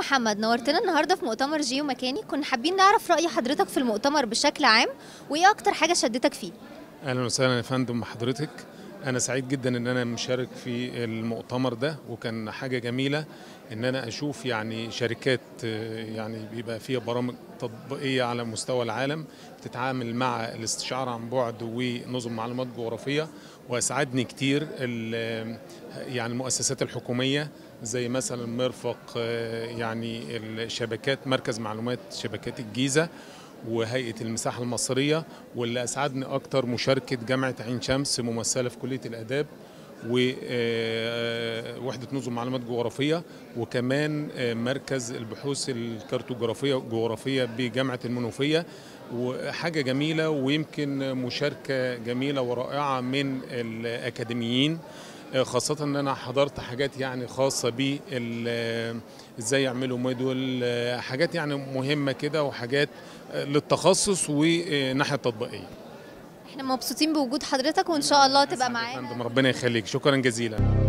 محمد نورتنا النهارده في مؤتمر جيو مكاني كنا حابين نعرف رأي حضرتك في المؤتمر بشكل عام وايه اكتر حاجة شدتك فيه اهلا وسهلا يا فندم بحضرتك انا سعيد جدا ان انا مشارك في المؤتمر ده وكان حاجه جميله ان انا اشوف يعني شركات آه، يعني بيبقى فيها برامج تطبيقيه على مستوى العالم بتتعامل مع الاستشعار عن بعد ونظم معلومات جغرافيه واسعدني كتير ال- يعني المؤسسات الحكوميه زي مثلا مرفق آه، يعني الشبكات مركز معلومات شبكات الجيزه وهيئه المساحه المصريه واللي اسعدني اكتر مشاركه جامعه عين شمس ممثله في كليه الاداب ووحده نظم معلومات جغرافيه وكمان آه، مركز البحوث الكارتوجرافيه الجغرافيه بجامعه المنوفيه وحاجه جميله ويمكن مشاركه جميله ورائعه من الاكاديميين آه، خاصة ان انا حضرت حاجات يعني خاصة ب ازاي يعملوا موديول آه، حاجات يعني مهمة كده وحاجات آه، للتخصص وناحية تطبيقية احنا مبسوطين بوجود حضرتك وان شاء الله تبقى يا معانا فندم ربنا يخليك شكرا جزيلا